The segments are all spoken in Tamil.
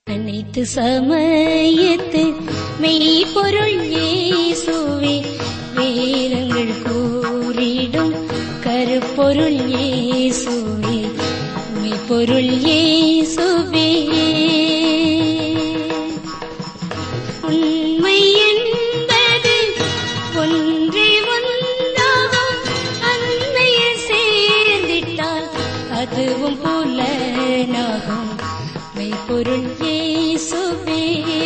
அனைத்து சமயத்து மெய்ப்பொருள் இயேசுவே வேதங்கள் கூறிடும் கருப்பொருள் இயேசுவே மெய்ப்பொருள் இயேசுவே உண்மை என்பது ஒன்றே ஒன்றாகும் அன்னையில் சேர்ந்திட்டால் அதுவும் புலனாகும் மெய்ப்பொருள் இயேசுவே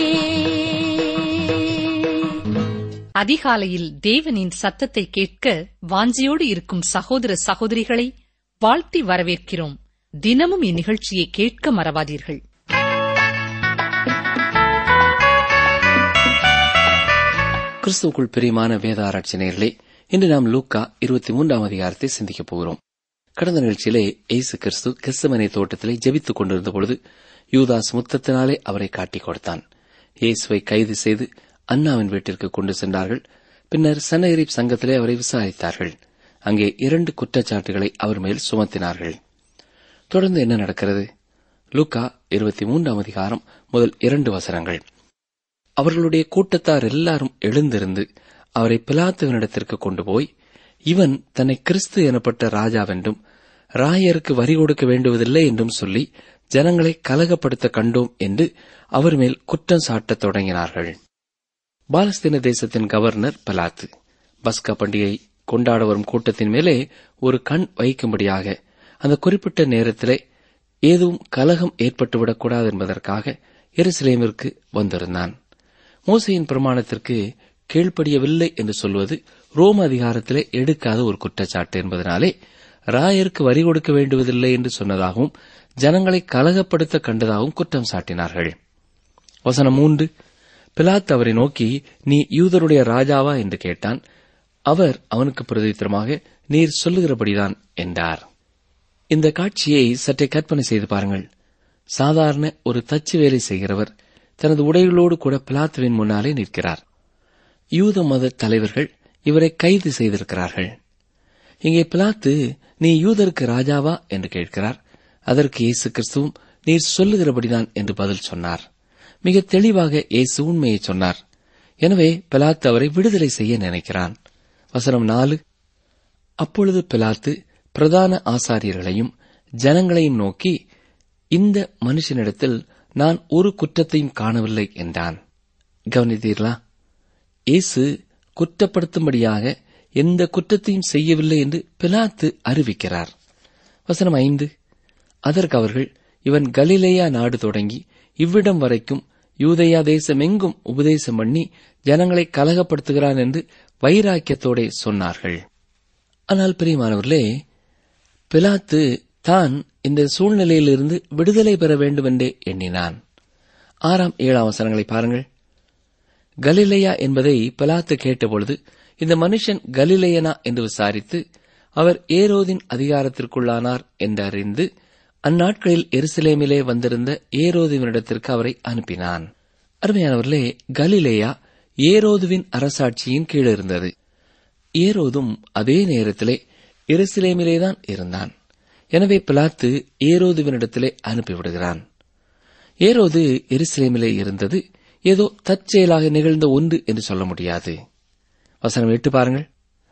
அதிகாலையில் தேவனின் சத்தத்தை கேட்க வாஞ்சியோடு இருக்கும் சகோதர சகோதரிகளை வாழ்த்தி வரவேற்கிறோம் தினமும் இந்நிகழ்ச்சியை கேட்க மறவாதீர்கள் கிறிஸ்துவுக்குள் பிரியமான வேத ஆராய்ச்சி நேயர்களே இன்று நாம் லூக்கா இருபத்தி மூன்றாம் அதிகாரத்தை சிந்திக்கப் போகிறோம் கடந்த நிகழ்ச்சியிலே இயேசு கிறிஸ்து கெஸ்ஸமனை தோட்டத்திலே ஜெபித்துக் கொண்டிருந்த பொழுது யூதாஸ் முத்தத்தினாலே அவரை காட்டிக் கொடுத்தான் இயேசுவை கைது செய்து அண்ணாவின் வீட்டிற்கு கொண்டு சென்றார்கள் பின்னர் சனகரிப் சங்கத்திலே அவரை விசாரித்தார்கள் அங்கே இரண்டு குற்றச்சாட்டுகளை அவர் மேல் சுமத்தினார்கள் தொடர்ந்து என்ன நடக்கிறது லூக்கா இருபத்தி மூன்றாம் அதிகாரம் முதல் இரண்டு வசனங்கள் அவர்களுடைய கூட்டத்தார் எல்லாரும் எழுந்திருந்து அவரை பிலாத்துவனிடத்திற்கு கொண்டு போய் இவன் தன்னை கிறிஸ்து எனப்பட்ட ராஜாவென்றும் ராயருக்கு வரி கொடுக்க வேண்டுவதில்லை என்றும் சொல்லி ஜனங்களை கலகப்படுத்த கண்டோம் என்று அவர் மேல் குற்றம் சாட்டத் தொடங்கினார்கள் பாலஸ்தீன தேசத்தின் கவர்னர் பலாத்து பஸ்கா பண்டிகை கொண்டாட வரும் கூட்டத்தின் மேலே ஒரு கண் வைக்கும்படியாக அந்த குறிப்பிட்ட நேரத்திலே ஏதும் கலகம் ஏற்பட்டுவிடக்கூடாது என்பதற்காக எருசலேமிற்கு வந்திருந்தான் மோசையின் பிரமாணத்திற்கு கீழ்ப்படியவில்லை என்று சொல்வது ரோம அதிகாரத்திலே எடுக்காத ஒரு குற்றச்சாட்டு என்பதனாலே ராயருக்கு வரி கொடுக்க வேண்டுவதில்லை என்று சொன்னதாகவும் ஜனங்களை கலகப்படுத்த கண்டதாகவும் குற்றம் சாட்டினார்கள் வசனம் மூன்று பிலாத் அவரை நோக்கி நீ யூதருடைய ராஜாவா என்று கேட்டான் அவர் அவனுக்கு பிரதித்திரமாக நீர் சொல்லுகிறபடிதான் என்றார் இந்த காட்சியை சற்றே கற்பனை செய்து பாருங்கள் சாதாரண ஒரு தச்சு வேலை செய்கிறவர் தனது உடைகளோடு கூட பிலாத்துவின் முன்னாலே நிற்கிறார் யூத மத தலைவர்கள் இவரை கைது செய்திருக்கிறார்கள் இங்கே பிலாத்து நீ யூதருக்கு ராஜாவா என்று கேட்கிறார் அதற்கு இயேசு கிறிஸ்துவும் நீர் சொல்லுகிறபடிதான் என்று பதில் சொன்னார் மிக தெளிவாக இயேசு உண்மையை சொன்னார் எனவே பிலாத்து அவரை விடுதலை செய்ய நினைக்கிறான் வசனம் நாலு அப்பொழுது பிலாத்து பிரதான ஆசாரியர்களையும் ஜனங்களையும் நோக்கி இந்த மனுஷனிடத்தில் நான் ஒரு குற்றத்தையும் காணவில்லை என்றான் கவனித்தீர்களா இயேசு குற்றப்படுத்தும்படியாக எந்த குற்றத்தையும் செய்யவில்லை என்று பிலாத்து அறிவிக்கிறார் வசனம் ஐந்து அதற்கு அவர்கள் இவன் கலிலேயா நாடு தொடங்கி இவ்விடம் வரைக்கும் யூதயா தேசம் எங்கும் உபதேசம் பண்ணி ஜனங்களை கலகப்படுத்துகிறான் என்று வைராக்கியத்தோட சொன்னார்கள் ஆனால் பிரியமானவர்களே பிலாத்து தான் இந்த சூழ்நிலையிலிருந்து விடுதலை பெற வேண்டும் என்றே எண்ணினான் ஆறாம் ஏழாம் வசனங்களை பாருங்கள் கலிலேயா என்பதை பிலாத்து கேட்டபொழுது இந்த மனுஷன் கலிலேயனா என்று விசாரித்து அவர் ஏரோதின் அதிகாரத்திற்குள்ளானார் என்றறிந்து அந்நாட்களில் எருசலேமிலே வந்திருந்த ஏரோதுவினிடத்திற்கு அவரை அனுப்பினான் அருமையானவர்களே கலிலேயா ஏரோதுவின் அரசாட்சியின் கீழ் இருந்தது ஏரோதும் அதே நேரத்திலே எருசலேமிலேதான் இருந்தான் எனவே பிலாத்து ஏரோதுவினிடத்திலே அனுப்பிவிடுகிறான் ஏரோது எருசலேமிலே இருந்தது ஏதோ தற்செயலாக நிகழ்ந்த ஒன்று என்று சொல்ல முடியாது வசனம் எட்டு பாருங்கள்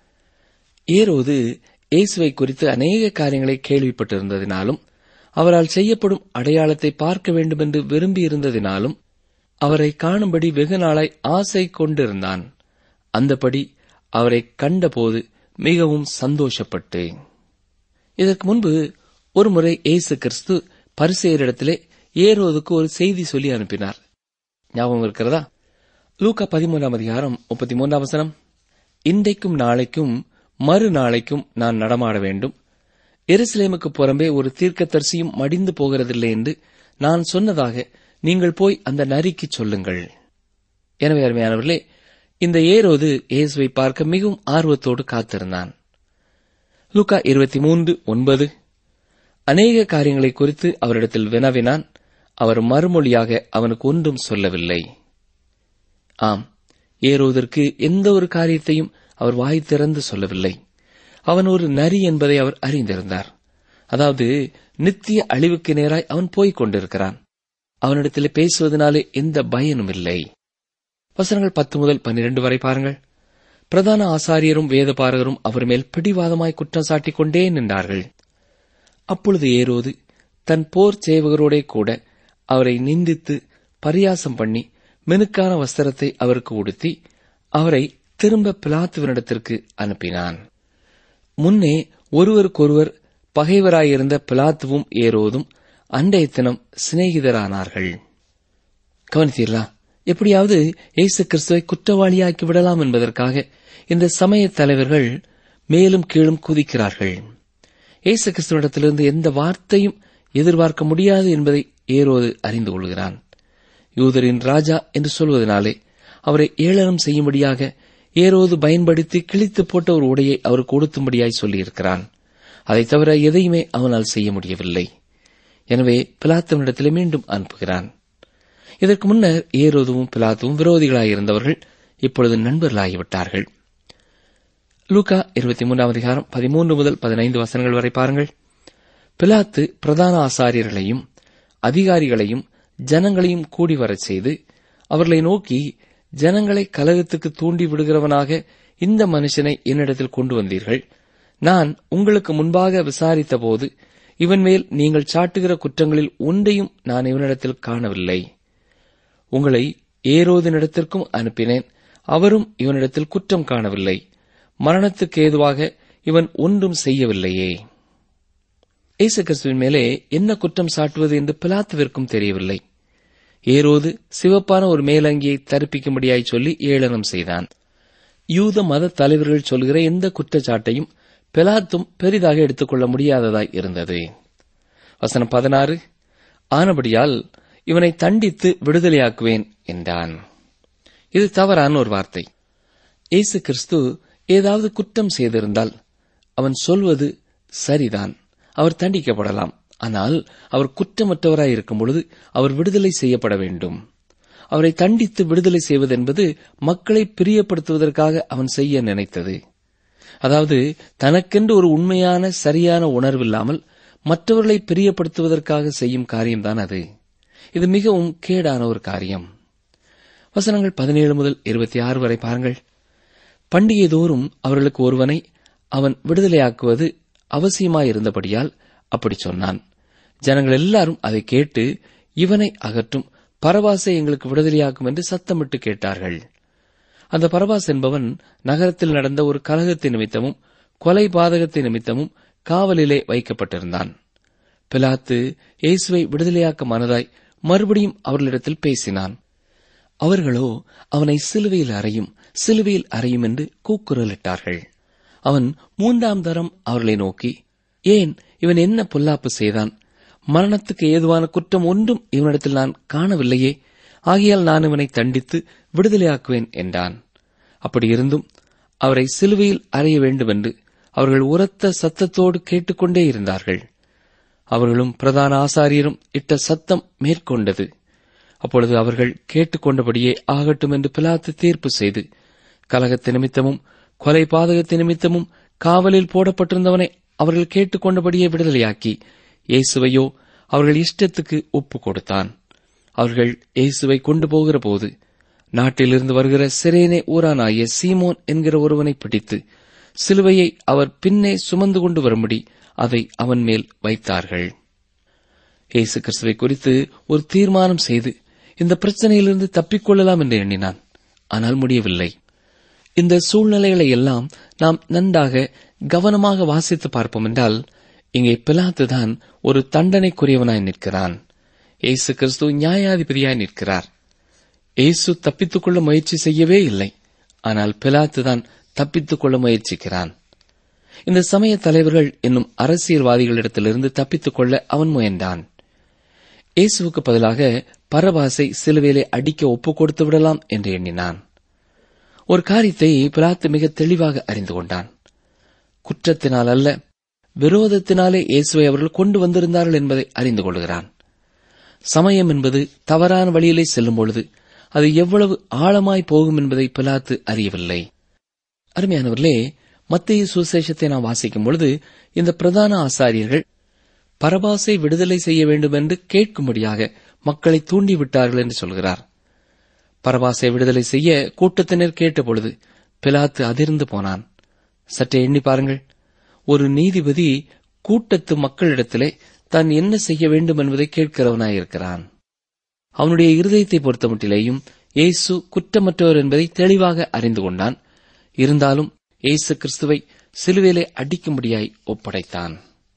ஏரோது இயேசுவை குறித்து அநேக காரியங்களை கேள்விப்பட்டிருந்ததினாலும் அவரால் செய்யப்படும் அடையாளத்தை பார்க்க வேண்டும் என்று விரும்பியிருந்ததினாலும் அவரை காணும்படி வெகு நாளாய் ஆசை கொண்டிருந்தான் அந்தபடி அவரை கண்டபோது மிகவும் சந்தோஷப்பட்டு இதற்கு முன்பு ஒருமுறை இயேசு கிறிஸ்து பரிசெயரிடத்திலே ஏரோதுக்கு ஒரு செய்தி சொல்லி அனுப்பினார் ஞாபகம் இருக்கிறதா லூக்கா பதிமூன்றாம் அதிகாரம் முப்பத்தி மூன்றாம் வசனம் இன்றைக்கும் நாளைக்கும் மறுநாளைக்கும் நான் நடமாட வேண்டும் எருசலேமுக்கு புறம்பே ஒரு தீர்க்கதரிசியும் மடிந்து போகிறதில்லை என்று நான் சொன்னதாக நீங்கள் போய் அந்த நரிக்கு சொல்லுங்கள் எனவே அருமையானவர்களே இந்த ஏரோது இயேசுவை பார்க்க மிகவும் ஆர்வத்தோடு காத்திருந்தான் லூக்கா இருபத்தி மூன்று ஒன்பது அநேக காரியங்களை குறித்து அவரிடத்தில் வினவினான் அவர் மறுமொழியாக அவனுக்கு ஒன்றும் சொல்லவில்லை ஆம் ஏரோதற்கு எந்த ஒரு காரியத்தையும் அவர் வாய் திறந்து சொல்லவில்லை அவன் ஒரு நரி என்பதை அவர் அறிந்திருந்தார் அதாவது நித்திய அழிவுக்கு நேராய் அவன் போய்க் கொண்டிருக்கிறான் அவனிடத்தில் பேசுவதனாலே எந்த பயனும் இல்லை வசனங்கள் பத்து முதல் பன்னிரண்டு வரை பாருங்கள் பிரதான ஆசாரியரும் வேதபாரகரும் அவர் மேல் பிடிவாதமாய் குற்றம் சாட்டிக் கொண்டே நின்றார்கள் அப்பொழுது ஏரோது தன் போர் சேவகரோடே கூட அவரை நிந்தித்து பரியாசம் பண்ணி மெனுக்கான வஸ்திரத்தை அவருக்கு உடுத்தி அவரை திரும்ப பிலாத்துவனிடத்திற்கு அனுப்பினான் முன்னே ஒருவருக்கொருவர் பகைவராயிருந்த பிலாத்துவும் ஏரோதும் அன்றைய தினம் சிநேகிதரானார்கள் கவனித்தீர்களா எப்படியாவது இயேசு கிறிஸ்துவை குற்றவாளியாக்கி விடலாம் என்பதற்காக இந்த சமய தலைவர்கள் மேலும் கீழும் குதிக்கிறார்கள் இயேசு கிறிஸ்துவிடத்திலிருந்து எந்த வார்த்தையும் எதிர்பார்க்க முடியாது என்பதை ஏரோது அறிந்து கொள்கிறான் யூதரின் ராஜா என்று சொல்வதனாலே அவரை ஏளனம் செய்யும்படியாக ஏரோது பயன்படுத்தி கிழித்து போட்ட ஒரு உடையை அவருக்கு உடுத்தும்படியாய் சொல்லியிருக்கிறான் அதைத் தவிர எதையுமே அவனால் செய்ய முடியவில்லை எனவே பிலாத்துவனிடத்திலே மீண்டும் அனுப்புகிறான் இதற்கு முன்னர் ஏரோதுவும் பிலாத்துவும் விரோதிகளாயிருந்தவர்கள் இப்பொழுது நண்பர்களாகிவிட்டார்கள் லூகா இருபத்தி மூன்றாம் அதிகாரம் பதிமூன்று முதல் பதினைந்து வசனங்கள் வரை பாருங்கள் பிலாத்து பிரதான ஆசாரியர்களையும் அதிகாரிகளையும் ஜனங்களையும் கூடி வரச் செய்து அவர்களை நோக்கி ஜனங்களை கலகத்துக்கு தூண்டி விடுகிறவனாக இந்த மனுஷனை என்னிடத்தில் கொண்டு வந்தீர்கள் நான் உங்களுக்கு முன்பாக விசாரித்தபோது இவன் மேல் நீங்கள் சாட்டுகிற குற்றங்களில் ஒன்றையும் நான் இவனிடத்தில் காணவில்லை உங்களை ஏரோதினிடத்திற்கும் அனுப்பினேன் அவரும் இவனிடத்தில் குற்றம் காணவில்லை மரணத்துக்கு ஏதுவாக இவன் ஒன்றும் செய்யவில்லையே இயேசு கிறிஸ்துவின் மேலே என்ன குற்றம் சாட்டுவது என்று பிலாத்துவிற்கும் தெரியவில்லை ஏரோது சிவப்பான ஒரு மேலங்கியை தரிப்பிக்கும்படியாய் சொல்லி ஏளனம் செய்தான் யூத மத தலைவர்கள் சொல்கிற எந்த குற்றச்சாட்டையும் பிலாத்தும் பெரிதாக எடுத்துக்கொள்ள முடியாததாய் இருந்தது வசனம் பதினாறு ஆனபடியால் இவனை தண்டித்து விடுதலையாக்குவேன் என்றான் இது தவறான ஒரு வார்த்தை இயேசு கிறிஸ்து ஏதாவது குற்றம் செய்திருந்தால் அவன் சொல்வது சரிதான் அவர் தண்டிக்கப்படலாம் ஆனால் அவர் குற்றமற்றவராய் இருக்கும் பொழுது அவர் விடுதலை செய்யப்பட வேண்டும் அவரை தண்டித்து விடுதலை செய்வது என்பது மக்களை பிரியப்படுத்துவதற்காக அவன் செய்ய நினைத்தது அதாவது தனக்கென்று ஒரு உண்மையான சரியான உணர்வில்லாமல் மற்றவர்களை பிரியப்படுத்துவதற்காக செய்யும் காரியம்தான் அது இது மிகவும் கேடான ஒரு காரியம் வசனங்கள் பதினேழு முதல் இருபத்தி ஆறு வரை பாருங்கள் பண்டிகை தோறும் அவர்களுக்கு ஒருவனை அவன் விடுதலையாக்குவது அவசியமாயிருந்தபடியால் அப்படி சொன்னான் ஜனங்கள் எல்லாரும் அதை கேட்டு இவனை அகற்றும் பரபாசை எங்களுக்கு விடுதலையாக்கும் என்று சத்தமிட்டு கேட்டார்கள் அந்த பரபாஸ் என்பவன் நகரத்தில் நடந்த ஒரு கலகத்தின் நிமித்தமும் கொலை பாதகத்தின் நிமித்தமும் காவலிலே வைக்கப்பட்டிருந்தான் பிலாத்து இயேசுவை விடுதலையாக்க மனதாய் மறுபடியும் அவர்களிடத்தில் பேசினான் அவர்களோ அவனை சிலுவையில் அறையும் சிலுவையில் அறையும் என்று கூக்குரலிட்டார்கள் அவன் மூன்றாம் தரம் அவர்களை நோக்கி ஏன் இவன் என்ன பொல்லாப்பு செய்தான் மரணத்துக்கு ஏதுவான குற்றம் ஒன்றும் இவனிடத்தில் நான் காணவில்லையே ஆகையால் நான் இவனை தண்டித்து விடுதலையாக்குவேன் என்றான் அப்படி இருந்தும் அவரை சிலுவையில் அறைய வேண்டுமென்று அவர்கள் உரத்த சத்தத்தோடு கேட்டுக்கொண்டே இருந்தார்கள் அவர்களும் பிரதான ஆசாரியரும் இட்ட சத்தம் மேற்கொண்டது அப்பொழுது அவர்கள் கேட்டுக்கொண்டபடியே ஆகட்டும் என்று பிலாத்து தீர்ப்பு செய்து கலகத்து நிமித்தமும் கொலை பாதகத்து நிமித்தமும் காவலில் போடப்பட்டிருந்தவனை அவர்கள் கேட்டுக்கொண்டபடியே விடுதலையாக்கி இயேசுவையோ அவர்கள் இஷ்டத்துக்கு ஒப்பு கொடுத்தான் அவர்கள் இயேசுவை கொண்டு போகிற போது நாட்டிலிருந்து வருகிற சிரேனே ஊரானாகிய சீமோன் என்கிற ஒருவனை பிடித்து சிலுவையை அவர் பின்னே சுமந்து கொண்டு வரும்படி அதை அவன் மேல் வைத்தார்கள் இயேசு கிறிஸ்துவை குறித்து ஒரு தீர்மானம் செய்து இந்த பிரச்சனையிலிருந்து தப்பிக்கொள்ளலாம் என்று எண்ணினான் ஆனால் முடியவில்லை இந்த சூழ்நிலைகளை எல்லாம் நாம் நன்றாக கவனமாக வாசித்து பார்ப்போம் என்றால் இங்கே பிலாத்து தான் ஒரு தண்டனைக்குரியவனாய் நிற்கிறான் இயேசு கிறிஸ்து நியாயாதிபதியாய் நிற்கிறார் இயேசு தப்பித்துக் கொள்ள முயற்சி செய்யவே இல்லை ஆனால் பிலாத்து தான் தப்பித்துக் கொள்ள முயற்சிக்கிறான் இந்த சமய தலைவர்கள் என்னும் அரசியல்வாதிகளிடத்திலிருந்து தப்பித்துக் கொள்ள அவன் முயன்றான் இயேசுவுக்கு பதிலாக பரபாசை சிலுவையிலே அடிக்க ஒப்புக் கொடுத்து விடலாம் என்று எண்ணினான் ஒரு காரியத்தை பிலாத்து மிக தெளிவாக அறிந்து கொண்டான் குற்றத்தினால் அல்ல விரோதத்தினாலே இயேசுவை அவர்கள் கொண்டு வந்திருந்தார்கள் என்பதை அறிந்து கொள்கிறான் சமயம் என்பது தவறான வழியிலே செல்லும் பொழுது அது எவ்வளவு ஆழமாய் போகும் என்பதை பிலாத்து அறியவில்லை அருமையானவர்களே மத்திய சுசேஷத்தை நாம் வாசிக்கும் பொழுது இந்த பிரதான ஆசாரியர்கள் பரபாசை விடுதலை செய்ய வேண்டும் என்று கேட்கும்படியாக மக்களை தூண்டிவிட்டார்கள் என்று சொல்கிறார் பரபாசை விடுதலை செய்ய கூட்டத்தினர் கேட்டபொழுது பிலாத்து அதிர்ந்து போனான் சற்றே எண்ணி பாருங்கள் ஒரு நீதிபதி கூட்டத்து மக்களிடத்திலே தான் என்ன செய்ய வேண்டும் என்பதை கேட்கிறவனாயிருக்கிறான் அவனுடைய இருதயத்தை பொறுத்தமட்டிலேயும் இயேசு குற்றமற்றவர் என்பதை தெளிவாக அறிந்து கொண்டான் இருந்தாலும் இயேசு கிறிஸ்துவை சிலுவையிலே அடிக்கும்படியாய் ஒப்படைத்தான்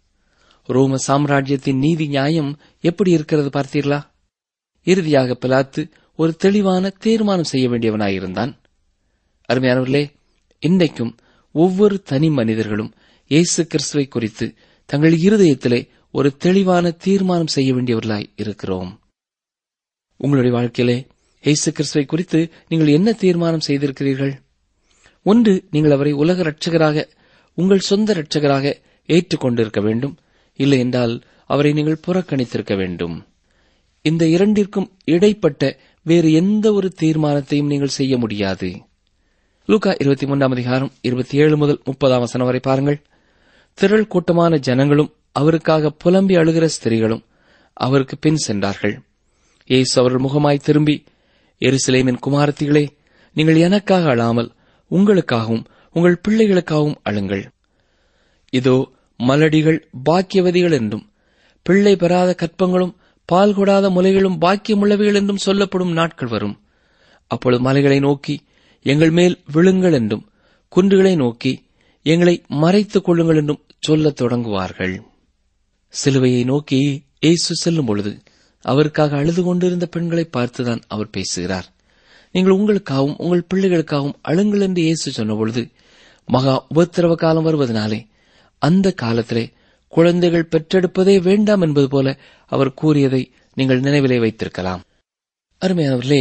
ரோம சாம்ராஜ்யத்தின் நீதி நியாயம் எப்படி இருக்கிறது பார்த்தீர்களா இறுதியாக பிலாத்து ஒரு தெளிவான தீர்மானம் செய்ய வேண்டியவனாயிருந்தான் அருமையானவர்களே இன்றைக்கும் ஒவ்வொரு தனி மனிதர்களும் இயேசு கிறிஸ்துவை குறித்து தங்கள் இருதயத்திலே ஒரு தெளிவான தீர்மானம் செய்ய வேண்டியவர்களாய் இருக்கிறோம் உங்களுடைய வாழ்க்கையிலே இயேசு கிறிஸ்துவை குறித்து நீங்கள் என்ன தீர்மானம் செய்திருக்கிறீர்கள் ஒன்று நீங்கள் அவரை உலக ரட்சகராக உங்கள் சொந்த ரட்சகராக ஏற்றுக்கொண்டிருக்க வேண்டும் இல்லை என்றால் அவரை நீங்கள் புறக்கணித்திருக்க வேண்டும் இந்த இரண்டிற்கும் இடைப்பட்ட வேறு எந்த ஒரு தீர்மானத்தையும் நீங்கள் செய்ய முடியாது லூகா இருபத்தி மூன்றாம் அதிகாரம் இருபத்தி ஏழு முதல் முப்பதாம் வசனம் வரை பாருங்கள் திரள் கூட்டமான ஜனங்களும் அவருக்காக புலம்பி அழுகிற ஸ்திரீகளும் அவருக்கு பின் சென்றார்கள் இயேசு அவர்கள் முகமாய் திரும்பி எருசலேமின் குமாரத்திகளே நீங்கள் எனக்காக அழாமல் உங்களுக்காகவும் உங்கள் பிள்ளைகளுக்காகவும் அழுங்கள் இதோ மலடிகள் பாக்கியவதிகள் என்றும் பிள்ளை பெறாத கற்பங்களும் பால் கொடாத முலைகளும் பாக்கியமுள்ளவைகள் என்றும் சொல்லப்படும் நாட்கள் வரும் அப்பொழுது மலைகளை நோக்கி எங்கள் மேல் விழுங்கள் என்றும் குன்றுகளை நோக்கி எங்களை மறைத்துக் கொள்ளுங்கள் என்றும் சொல்லத் தொடங்குவார்கள் சிலுவையை நோக்கி இயேசு செல்லும் பொழுது அவருக்காக அழுது கொண்டிருந்த பெண்களை பார்த்துதான் அவர் பேசுகிறார் நீங்கள் உங்களுக்காகவும் உங்கள் பிள்ளைகளுக்காகவும் அழுங்கள் என்று இயேசு சொன்னபொழுது மகா உபத்திரவ காலம் வருவதனாலே அந்த காலத்திலே குழந்தைகள் பெற்றெடுப்பதே வேண்டாம் என்பது போல அவர் கூறியதை நீங்கள் நினைவிலே வைத்திருக்கலாம் அருமையானவர்களே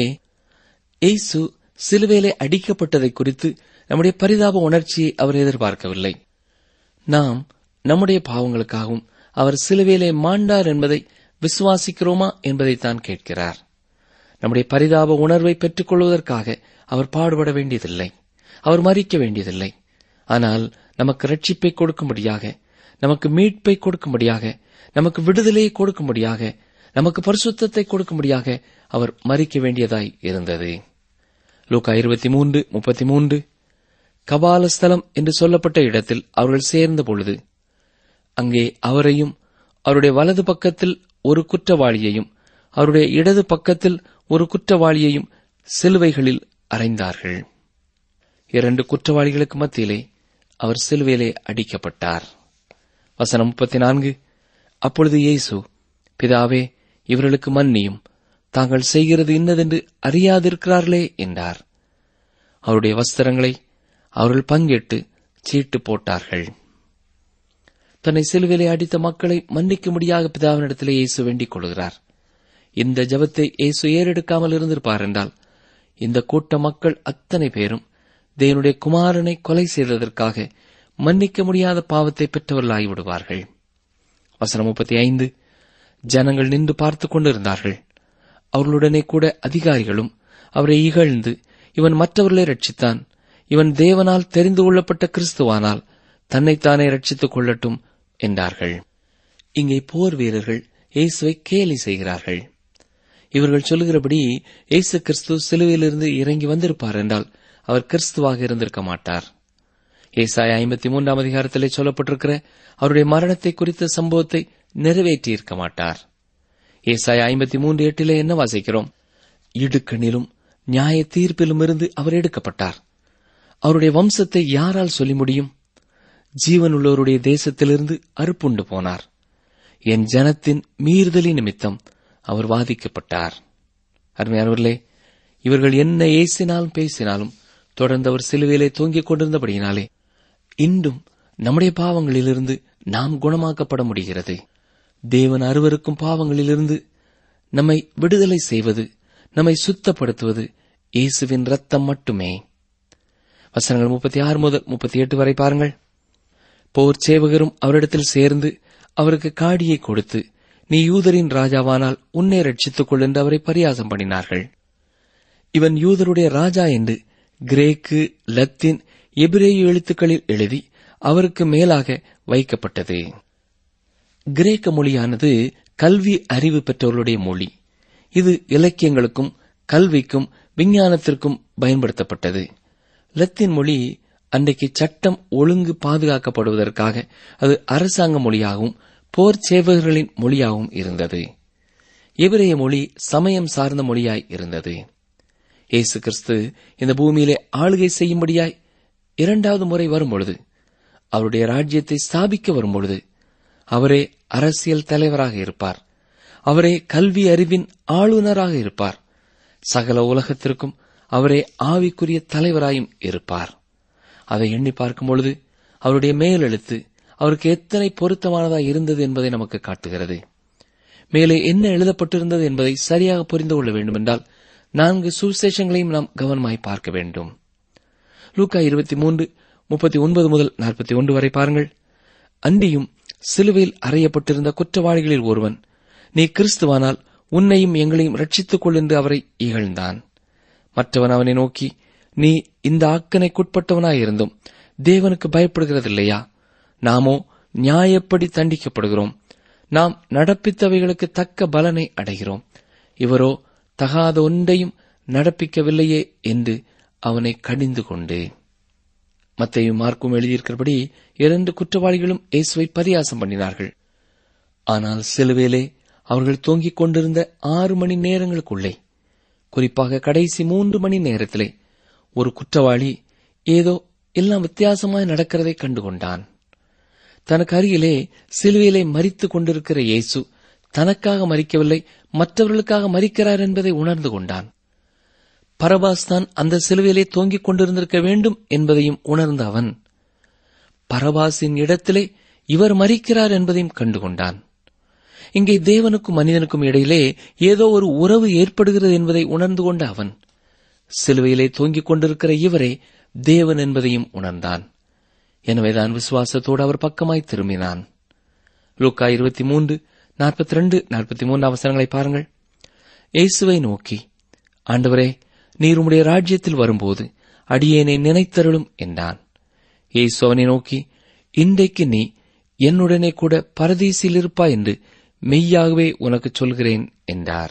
இயேசு சிலுவையிலே அடிக்கப்பட்டதை குறித்து நம்முடைய பரிதாப உணர்ச்சியை அவர் எதிர்பார்க்கவில்லை நாம் நம்முடைய பாவங்களுக்காகவும் அவர் சிலுவையிலே மாண்டார் என்பதை விசுவாசிக்கிறோமா என்பதைத்தான் கேட்கிறார் நம்முடைய பரிதாப உணர்வை பெற்றுக் கொள்வதற்காக அவர் பாடுபட வேண்டியதில்லை அவர் மறிக்க வேண்டியதில்லை ஆனால் நமக்கு ரட்சிப்பை கொடுக்கும்படியாக நமக்கு மீட்பை கொடுக்கும்படியாக நமக்கு விடுதலையை கொடுக்கும்படியாக நமக்கு பரிசுத்தத்தை கொடுக்கும்படியாக அவர் மறிக்க வேண்டியதாய் இருந்தது லூக்கா இருபத்தி மூன்று முப்பத்தி மூன்று கபாலஸ்தலம் என்று சொல்லப்பட்ட இடத்தில் அவர்கள் சேர்ந்த பொழுது அங்கே அவரையும் அவருடைய வலது பக்கத்தில் ஒரு குற்றவாளியையும் அவருடைய இடது பக்கத்தில் ஒரு குற்றவாளியையும் சிலுவைகளில் அறைந்தார்கள் இரண்டு குற்றவாளிகளுக்கு மத்தியிலே அவர் சிலுவையிலே அடிக்கப்பட்டார் வசனம் முப்பத்தி நான்கு அப்பொழுது இயேசு பிதாவே இவர்களுக்கு மன்னியும் தாங்கள் செய்கிறது இன்னதென்று அறியாதிருக்கிறார்களே என்றார் அவருடைய வஸ்திரங்களை அவர்கள் பங்கிட்டு சீட்டு போட்டார்கள் தன்னை சிலுவிலே அடித்த மக்களை மன்னிக்கும்படியாக பிதாவினிடத்திலே இயேசு வேண்டிக் கொள்கிறார் இந்த ஜபத்தை இயேசு ஏறெடுக்காமல் இருந்திருப்பார் என்றால் இந்த கூட்ட மக்கள் அத்தனை பேரும் தேவனுடைய குமாரனை கொலை செய்ததற்காக மன்னிக்க முடியாத பாவத்தை பெற்றவர்களாகி விடுவார்கள் வசனம் முப்பத்தி ஐந்து ஜனங்கள் நின்று பார்த்துக் கொண்டிருந்தார்கள் அவர்களுடனே கூட அதிகாரிகளும் அவரை இகழ்ந்து இவன் மற்றவர்களை ரட்சித்தான் இவன் தேவனால் தெரிந்து கொள்ளப்பட்ட கிறிஸ்துவானால் தன்னைத்தானே ரட்சித்துக் கொள்ளட்டும் என்றார்கள் இங்கே போர் வீரர்கள் இயேசுவை கேலி செய்கிறார்கள் இவர்கள் சொல்லுகிறபடி இயேசு கிறிஸ்து சிலுவையிலிருந்து இறங்கி வந்திருப்பார் என்றால் அவர் கிறிஸ்துவாக இருந்திருக்க மாட்டார் ஏசாய ஐம்பத்தி மூன்றாம் அதிகாரத்திலே சொல்லப்பட்டிருக்கிற அவருடைய மரணத்தை குறித்த சம்பவத்தை நிறைவேற்றியிருக்க மாட்டார் ஏசாய ஐம்பத்தி மூன்று எட்டிலே என்ன வாசிக்கிறோம் இடுக்கணிலும் நியாய தீர்ப்பிலும் இருந்து அவர் எடுக்கப்பட்டார் அவருடைய வம்சத்தை யாரால் சொல்லி முடியும் ஜீவனுள்ளவருடைய தேசத்திலிருந்து அறுப்புண்டு போனார் என் ஜனத்தின் மீறுதலி நிமித்தம் அவர் வாதிக்கப்பட்டார் அருமையானவர்களே இவர்கள் என்ன ஏசினாலும் பேசினாலும் தொடர்ந்து அவர் சிலுவையிலே தொங்கிக் கொண்டிருந்தபடியினாலே இன்றும் நம்முடைய பாவங்களிலிருந்து நாம் குணமாக்கப்பட முடிகிறது தேவன் அருவருக்கும் பாவங்களிலிருந்து நம்மை விடுதலை செய்வது நம்மை சுத்தப்படுத்துவது இயேசுவின் ரத்தம் மட்டுமே வசனங்கள் முப்பத்தி ஆறு முதல் முப்பத்தி எட்டு வரை பாருங்கள் போர் சேவகரும் அவரிடத்தில் சேர்ந்து அவருக்கு காடியை கொடுத்து நீ யூதரின் ராஜாவானால் உன்னை ரட்சித்துக் கொள் என்று அவரை பரியாசம் பண்ணினார்கள் இவன் யூதருடைய ராஜா என்று கிரேக்கு லத்தீன் எபிரேய எழுத்துக்களில் எழுதி அவருக்கு மேலாக வைக்கப்பட்டது கிரேக்க மொழியானது கல்வி அறிவு பெற்றவர்களுடைய மொழி இது இலக்கியங்களுக்கும் கல்விக்கும் விஞ்ஞானத்திற்கும் பயன்படுத்தப்பட்டது லத்தீன் மொழி அன்றைக்கு சட்டம் ஒழுங்கு பாதுகாக்கப்படுவதற்காக அது அரசாங்க மொழியாகவும் போர் சேவகர்களின் மொழியாகவும் இருந்தது எபிரேய மொழி சமயம் சார்ந்த மொழியாய் இருந்தது இயேசு கிறிஸ்து இந்த பூமியிலே ஆளுகை செய்யும்படியாய் இரண்டாவது முறை வரும்பொழுது அவருடைய ராஜ்யத்தை ஸ்தாபிக்க வரும்பொழுது அவரே அரசியல் தலைவராக இருப்பார் அவரே கல்வி அறிவின் ஆளுநராக இருப்பார் சகல உலகத்திற்கும் அவரே ஆவிக்குரிய தலைவராயும் இருப்பார் அதை எண்ணி பார்க்கும் பொழுது அவருடைய மேலெழுத்து அவருக்கு எத்தனை பொருத்தமானதாக இருந்தது என்பதை நமக்கு காட்டுகிறது மேலே என்ன எழுதப்பட்டிருந்தது என்பதை சரியாக புரிந்து கொள்ள வேண்டுமென்றால் நான்கு சுவிசேஷங்களையும் நாம் கவனமாய் பார்க்க வேண்டும் லூக்கா இருபத்தி மூன்று முப்பத்தி ஒன்பது முதல் நாற்பத்தி ஒன்று வரை பாருங்கள் அன்றியும் சிலுவையில் அறையப்பட்டிருந்த குற்றவாளிகளில் ஒருவன் நீ கிறிஸ்துவானால் உன்னையும் எங்களையும் ரட்சித்துக் கொள் என்று அவரை இகழ்ந்தான் மற்றவன் அவனை நோக்கி நீ இந்த ஆக்கனைக்குட்பட்டவனாயிருந்தும் தேவனுக்கு பயப்படுகிறதில்லையா நாமோ நியாயப்படி தண்டிக்கப்படுகிறோம் நாம் நடப்பித்தவைகளுக்கு தக்க பலனை அடைகிறோம் இவரோ தகாத ஒன்றையும் நடப்பிக்கவில்லையே என்று அவனை கடிந்து கொண்டு மத்தையும் மார்க்கும் எழுதியிருக்கிறபடி இரண்டு குற்றவாளிகளும் இயேசுவை பரியாசம் பண்ணினார்கள் ஆனால் சிலுவையிலே அவர்கள் தொங்கிக் கொண்டிருந்த ஆறு மணி நேரங்களுக்குள்ளே குறிப்பாக கடைசி மூன்று மணி நேரத்திலே ஒரு குற்றவாளி ஏதோ எல்லாம் வித்தியாசமாய் நடக்கிறதை கண்டுகொண்டான் தனக்கு அருகிலே சிலுவையிலே மறித்துக் கொண்டிருக்கிற இயேசு தனக்காக மறிக்கவில்லை மற்றவர்களுக்காக மறிக்கிறார் என்பதை உணர்ந்து கொண்டான் பரபாஸ் தான் அந்த சிலுவையிலே தொங்கிக் கொண்டிருந்திருக்க வேண்டும் என்பதையும் உணர்ந்த அவன் பரபாசின் இடத்திலே இவர் மறிக்கிறார் என்பதையும் கண்டுகொண்டான் இங்கே தேவனுக்கும் மனிதனுக்கும் இடையிலே ஏதோ ஒரு உறவு ஏற்படுகிறது என்பதை உணர்ந்து கொண்ட அவன் சிலுவையிலே தொங்கிக் கொண்டிருக்கிற இவரே தேவன் என்பதையும் உணர்ந்தான் எனவேதான் விசுவாசத்தோடு அவர் பக்கமாய் திரும்பினான் லூக்கா இருபத்தி மூன்று நாற்பத்தி ரெண்டு நாற்பத்தி மூன்று அவசரங்களை பாருங்கள் இயேசுவை நோக்கி ஆண்டவரே நீர் உம்முடைய ராஜ்யத்தில் வரும்போது அடியேனை நினைத்தருளும் என்றான் இயேசு அவனை நோக்கி இன்றைக்கு நீ என்னுடனே கூட பரதீசில் இருப்பாய் என்று மெய்யாகவே உனக்கு சொல்கிறேன் என்றார்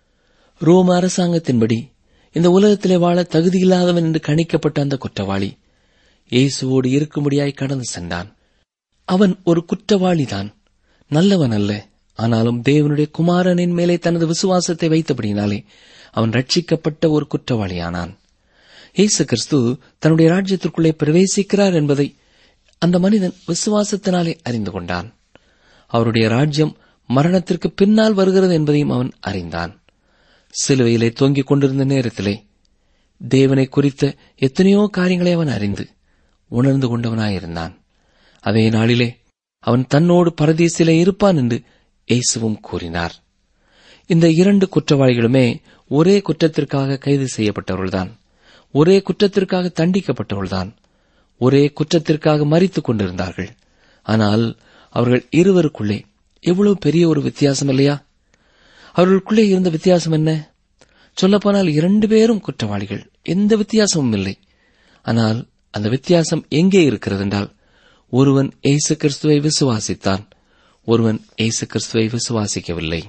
ரோம அரசாங்கத்தின்படி இந்த உலகத்திலே வாழ தகுதியில்லாதவன் என்று கணிக்கப்பட்ட அந்த குற்றவாளி இயேசுவோடு இருக்கும்படியாய் கடந்து சென்றான் அவன் ஒரு குற்றவாளிதான் நல்லவன் அல்ல ஆனாலும் தேவனுடைய குமாரனின் மேலே தனது விசுவாசத்தை வைத்தபடினாலே அவன் ரட்சிக்கப்பட்ட ஒரு குற்றவாளியானான் இயேசு கிறிஸ்து தன்னுடைய ராஜ்யத்திற்குள்ளே பிரவேசிக்கிறார் என்பதை அந்த மனிதன் விசுவாசத்தினாலே அறிந்து கொண்டான் அவருடைய ராஜ்யம் மரணத்திற்கு பின்னால் வருகிறது என்பதையும் அவன் அறிந்தான் சிலுவையிலே தொங்கிக் கொண்டிருந்த நேரத்திலே தேவனை குறித்த எத்தனையோ காரியங்களை அவன் அறிந்து உணர்ந்து கொண்டவனாயிருந்தான் அதே நாளிலே அவன் தன்னோடு பரதேசிலே இருப்பான் என்று இயேசுவும் கூறினார் இந்த இரண்டு குற்றவாளிகளுமே ஒரே குற்றத்திற்காக கைது செய்யப்பட்டவர்கள்தான் ஒரே குற்றத்திற்காக தண்டிக்கப்பட்டவர்கள்தான் ஒரே குற்றத்திற்காக மறித்துக் கொண்டிருந்தார்கள் ஆனால் அவர்கள் இருவருக்குள்ளே எவ்வளவு பெரிய ஒரு வித்தியாசம் இல்லையா அவர்களுக்குள்ளே இருந்த வித்தியாசம் என்ன சொல்லப்போனால் இரண்டு பேரும் குற்றவாளிகள் எந்த வித்தியாசமும் இல்லை ஆனால் அந்த வித்தியாசம் எங்கே இருக்கிறது என்றால் ஒருவன் ஏசு கிறிஸ்துவை விசுவாசித்தான் ஒருவன் ஏசு கிறிஸ்துவை விசுவாசிக்கவில்லை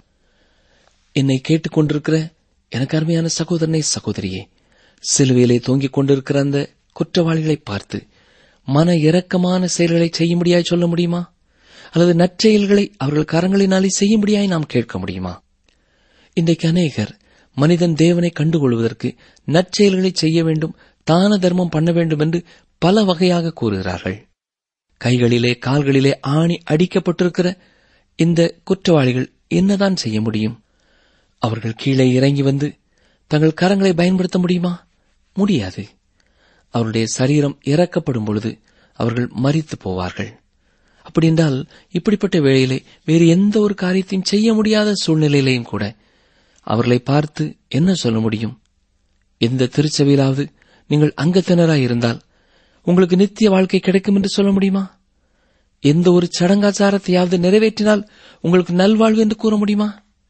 என்னை கேட்டுக்கொண்டிருக்கிற எனக்கு அருமையான சகோதரனை சகோதரியே சிலுவையிலே தொங்கிக் கொண்டிருக்கிற அந்த குற்றவாளிகளை பார்த்து மன இரக்கமான செயல்களை செய்யும்படியாய் சொல்ல முடியுமா அல்லது நற்செயல்களை அவர்கள் கரங்களினாலே செய்யும்படியாய் நாம் கேட்க முடியுமா இன்றைக்கு அநேகர் மனிதன் தேவனை கண்டுகொள்வதற்கு நற்செயல்களை செய்ய வேண்டும் தான தர்மம் பண்ண வேண்டும் என்று பல வகையாக கூறுகிறார்கள் கைகளிலே கால்களிலே ஆணி அடிக்கப்பட்டிருக்கிற இந்த குற்றவாளிகள் என்னதான் செய்ய முடியும் அவர்கள் கீழே இறங்கி வந்து தங்கள் கரங்களை பயன்படுத்த முடியுமா முடியாது அவருடைய சரீரம் இறக்கப்படும் பொழுது அவர்கள் மறித்து போவார்கள் அப்படி என்றால் இப்படிப்பட்ட வேளையிலே வேறு எந்த ஒரு காரியத்தையும் செய்ய முடியாத சூழ்நிலையிலேயும் கூட அவர்களை பார்த்து என்ன சொல்ல முடியும் எந்த திருச்சபையிலாவது நீங்கள் அங்கத்தினராய் இருந்தால் உங்களுக்கு நித்திய வாழ்க்கை கிடைக்கும் என்று சொல்ல முடியுமா எந்த ஒரு சடங்காச்சாரத்தையாவது நிறைவேற்றினால் உங்களுக்கு நல்வாழ்வு என்று கூற முடியுமா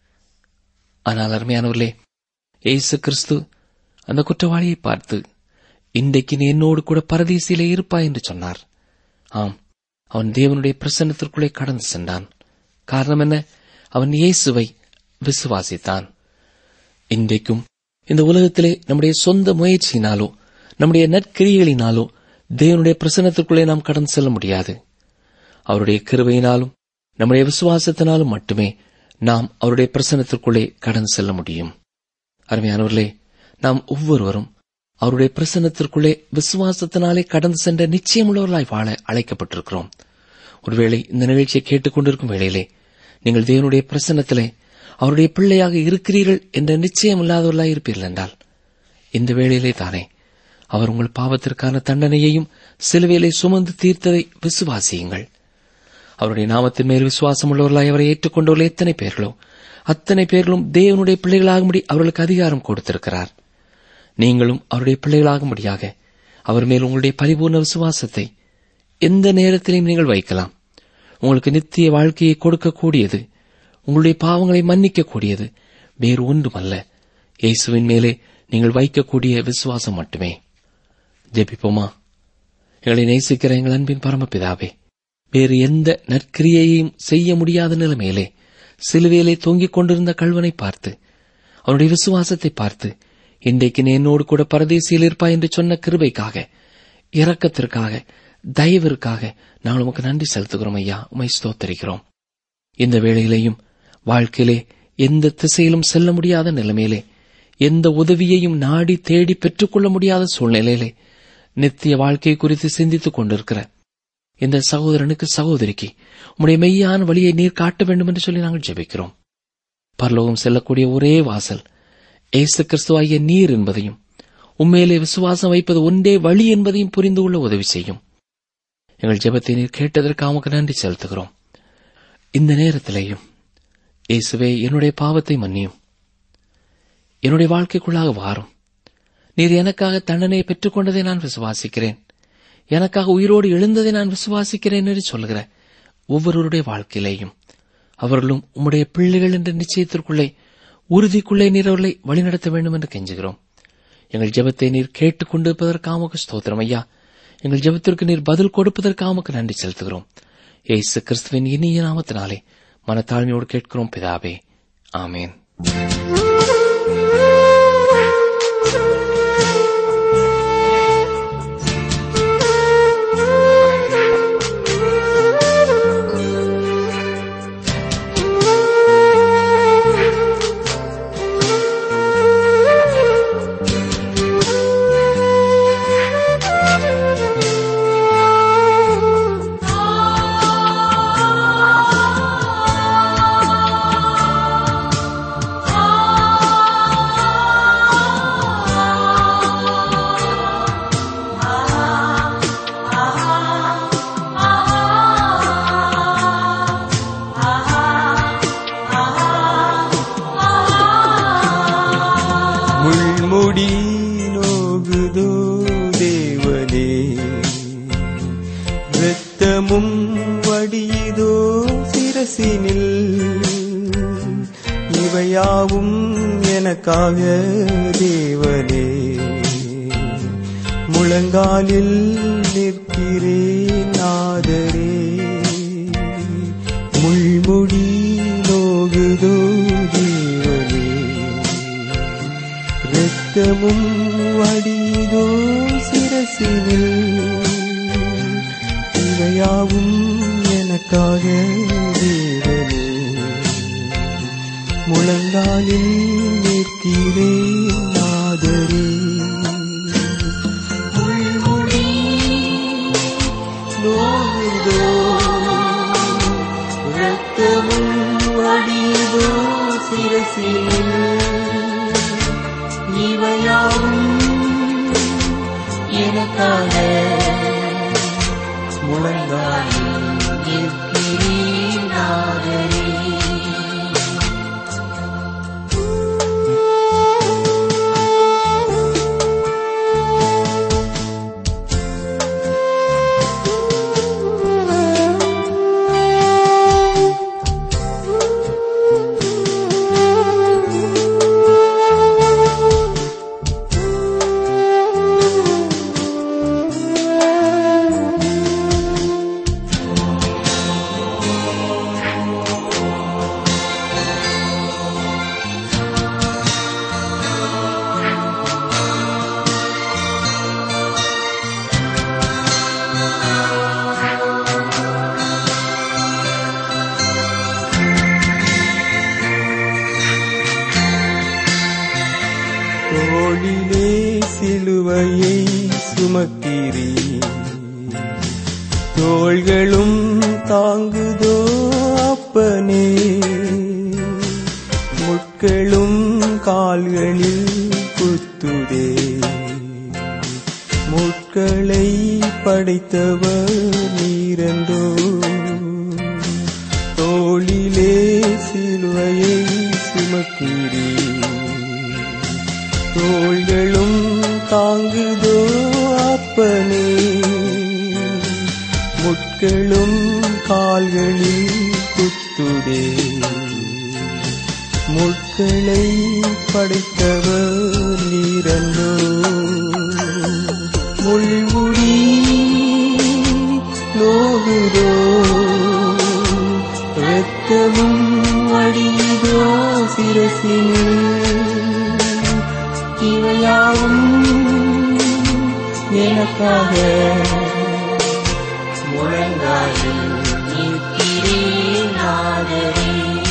ஆனால் அருமையானவர்களே ஏசு கிறிஸ்து அந்த குற்றவாளியை பார்த்து இன்றைக்கு நீ என்னோடு கூட பரதீசிலே இருப்பாய் என்று சொன்னார் ஆம் அவன் தேவனுடைய பிரசன்னத்திற்குள்ளே கடந்து சென்றான் காரணம் என்ன அவன் இயேசுவை விசுவாசித்தான் இன்றைக்கும் இந்த உலகத்திலே நம்முடைய சொந்த முயற்சியினாலோ நம்முடைய நற்கிரிகளினாலோ தேவனுடைய பிரசன்னத்திற்குள்ளே நாம் கடந்து செல்ல முடியாது அவருடைய கிருபையினாலும் நம்முடைய விசுவாசத்தினாலும் மட்டுமே நாம் அவருடைய பிரசன்னத்திற்குள்ளே கடந்து செல்ல முடியும் அருமையானவர்களே நாம் ஒவ்வொருவரும் அவருடைய பிரசன்னத்திற்குள்ளே விசுவாசத்தினாலே கடந்து சென்ற நிச்சயமுள்ளவர்களாய் வாழ அழைக்கப்பட்டிருக்கிறோம் ஒருவேளை இந்த நிகழ்ச்சியை கேட்டுக்கொண்டிருக்கும் வேளையிலே நீங்கள் தேவனுடைய பிரசன்னத்திலே அவருடைய பிள்ளையாக இருக்கிறீர்கள் என்ற நிச்சயம் இல்லாதவர்களாய் இருப்பீர்கள் என்றால் இந்த வேளையிலே தானே அவர் உங்கள் பாவத்திற்கான தண்டனையையும் சிலுவையிலே சுமந்து தீர்த்ததை விசுவாசியுங்கள் அவருடைய நாமத்தின் மேல் விசுவாசம் உள்ளவர்களாய் அவரை ஏற்றுக்கொண்டவர்கள் எத்தனை பேர்களோ அத்தனை பேர்களும் தேவனுடைய பிள்ளைகளாகும்படி அவர்களுக்கு அதிகாரம் கொடுத்திருக்கிறார் நீங்களும் அவருடைய பிள்ளைகளாகும்படியாக அவர் மேல் உங்களுடைய பரிபூர்ண விசுவாசத்தை எந்த நேரத்திலையும் நீங்கள் வைக்கலாம் உங்களுக்கு நித்திய வாழ்க்கையை கொடுக்கக்கூடியது உங்களுடைய பாவங்களை மன்னிக்கக்கூடியது வேறு ஒன்றுமல்ல இயேசுவின் மேலே நீங்கள் வைக்கக்கூடிய விசுவாசம் மட்டுமே ஜெபிப்போமா எங்களை நேசிக்கிற எங்கள் அன்பின் பரமபிதாவே வேறு எந்த நற்கிரியையும் செய்ய முடியாத நிலைமையிலே சிலுவையிலே தொங்கிக் கொண்டிருந்த கல்வனை பார்த்து அவனுடைய விசுவாசத்தை பார்த்து இன்றைக்கு நீ என்னோடு கூட பரதேசியில் இருப்பாய் என்று சொன்ன கிருபைக்காக இரக்கத்திற்காக தயவிற்காக நாங்கள் உமக்கு நன்றி செலுத்துகிறோம் ஐயா உமை ஸ்தோத்தரிக்கிறோம் இந்த வேளையிலேயும் வாழ்க்கையிலே எந்த திசையிலும் செல்ல முடியாத நிலைமையிலே எந்த உதவியையும் நாடி தேடி பெற்றுக்கொள்ள முடியாத சூழ்நிலையிலே நித்திய வாழ்க்கை குறித்து சிந்தித்துக் கொண்டிருக்கிற இந்த சகோதரனுக்கு சகோதரிக்கு உம்முடைய மெய்யான வழியை நீர் காட்ட வேண்டும் என்று சொல்லி நாங்கள் ஜெபிக்கிறோம் பரலோகம் செல்லக்கூடிய ஒரே வாசல் ஏசு கிறிஸ்துவாகிய நீர் என்பதையும் உண்மையிலே விசுவாசம் வைப்பது ஒன்றே வழி என்பதையும் புரிந்து கொள்ள உதவி செய்யும் எங்கள் ஜெபத்தை நீர் கேட்டதற்காக உமக்கு நன்றி செலுத்துகிறோம் இந்த நேரத்திலேயும் இயேசுவே என்னுடைய பாவத்தை மன்னியும் என்னுடைய வாழ்க்கைக்குள்ளாக வாரும் நீர் எனக்காக தண்டனையை பெற்றுக்கொண்டதை நான் விசுவாசிக்கிறேன் எனக்காக உயிரோடு எழுந்ததை நான் விசுவாசிக்கிறேன் என்று சொல்கிற ஒவ்வொருவருடைய வாழ்க்கையிலேயும் அவர்களும் உம்முடைய பிள்ளைகள் என்ற நிச்சயத்திற்குள்ளே உறுதிக்குள்ளே நீர் அவர்களை வழிநடத்த வேண்டும் என்று கெஞ்சுகிறோம் எங்கள் ஜெபத்தை நீர் கேட்டுக் கொண்டிருப்பதற்காக உமக்கு ஸ்தோத்திரம் ஐயா எங்கள் ஜெபத்திற்கு நீர் பதில் கொடுப்பதற்காக உமக்கு நன்றி செலுத்துகிறோம் ஏசு கிறிஸ்துவின் இனிய நாமத்தினாலே மனத்தாழ்மையோடு கேட்கிறோம் பிதாவே ஆமேன் முள்முடி நோகுதோ தேவனே இரத்தமும் வடியுதோ சிரசினில் இவையாவும் எனக்காக தேவனே முழங்காலில் நிற்கிறேன் நாதரே முள்முடி நோகுதோ தேவனே இரத்தமும் வடிதோ சிரசினில் இவையாவும் எனக்காக தேவனே முழங்காலில் நிற்கிறேன் நாதரே முள்முடி நோகுதோ இரத்தமும் வடிதோ சிரசினில் இவையாவும் எனக்காக முழங்காலில் நிற்கிறேன் நாதரே. தோளிலே சிலுவையை சுமக்கிறீ தோள்களும் தாங்குதோ அப்பனே முட்களும் கால்களில் குத்துதே முட்களை படைத்தவர் நீரந்தோ தோளிலே சிலுவையை சுமக்கிறீ தோள்களும் தாங்குதோ அப்பனே முட்களும் கால்களில் குத்துதே முட்களை படைத்தவர் நீரந்தோ முள்முடி நோகுதோ ரத்தமும் வடிதோ சிரசினில் இவையாவும் எனக்காக முழங்காலில் நிற்கிறேன் ஆதரே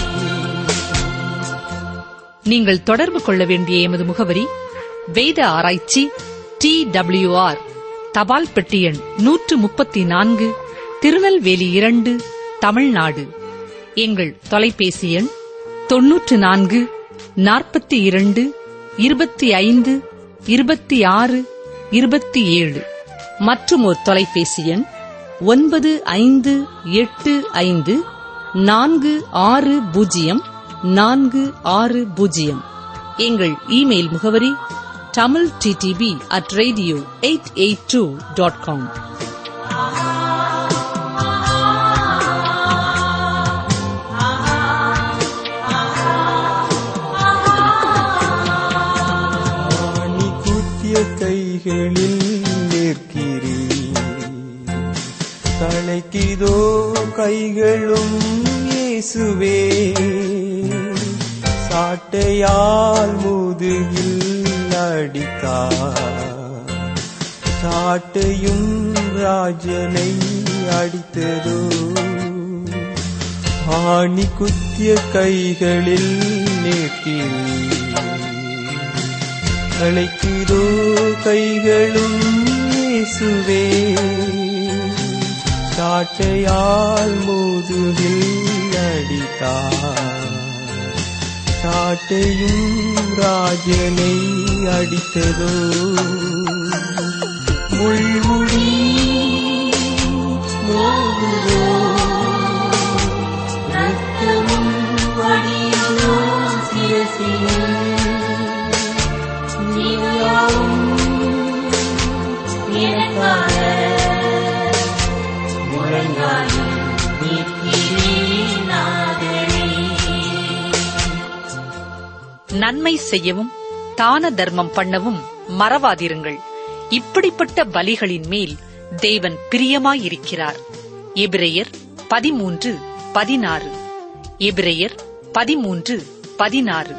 நீங்கள் தொடர்பு கொள்ள வேண்டிய எமது முகவரி வேத ஆராய்ச்சி டி ஆர் தபால் பெட்டி எண் நூற்று முப்பத்தி நான்கு திருநெல்வேலி இரண்டு தமிழ்நாடு எங்கள் தொலைபேசி எண் தொன்னூற்று நான்கு நாற்பத்தி இரண்டு இருபத்தி ஐந்து இருபத்தி ஆறு இருபத்தி ஏழு மற்றும் ஒரு தொலைபேசி எண் ஒன்பது ஐந்து எட்டு ஐந்து நான்கு ஆறு பூஜ்ஜியம் நான்கு ஆறு பூஜ்ஜியம் எங்கள் இமெயில் முகவரி Tamil DTP at radio eight eight two dot com ஆணி குத்திய கைகளில் நிற்கிறீ தலைக்கிதோ கைகளும் இயேசுவே சாட்டையால் முதுகில் அடித்தார் சாட்டையும் ராஜனை அடித்ததோ ஆணி குத்திய கைகளில் நிற்கிறீ அழைக்கிறோ கைகளும் இயேசுவே சாட்டையால் முதுகில் அடித்தார் சாட்டையும் ராஜனை அடித்ததோ முள்முடி நோகுதோ ரத்தமும் வடியோ சிரசில் நீயாவும் எனக்காக முழங்காலில் நிற்கிறேன் ஆதரே நன்மை செய்யவும் தான தர்மம் பண்ணவும் மறவாதிருங்கள் இப்படிப்பட்ட பலிகளின் மேல் தேவன் பிரியமாயிருக்கிறார் எபிரெயர் பதிமூன்று பதினாறு எபிரெயர் பதிமூன்று பதினாறு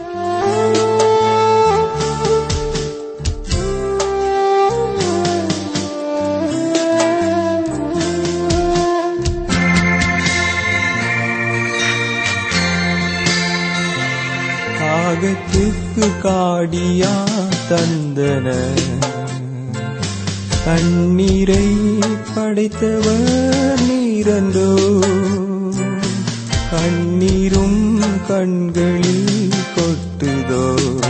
காகத்துக்கு காடியா தந்தன தண்ணீரை படைத்தவர் நீரந்தோ கண்ணீரும் கண்களில் கொட்டுதோ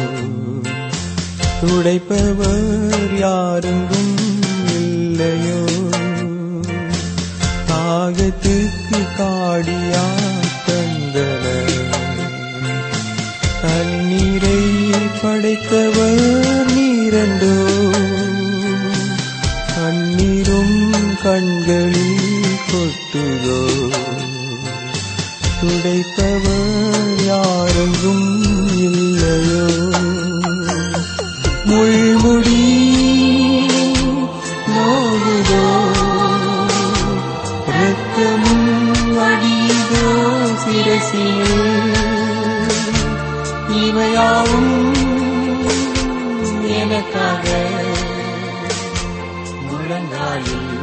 துடைப்பவர் யாருங்கும் இல்லையோ காகத்துக்கு காடியா தந்தனர் தண்ணீரை படைத்தவர் நீரண்டோ கண்ணீரும் கண்களில் கொட்டுதோ துடைப்பவர் யாரெங்கும் இல்லையோ முள்முடி நோகுதோ ரத்தமும் வடிதோ சிரசில் இவையாவும் எனக்காக முழங்காலில்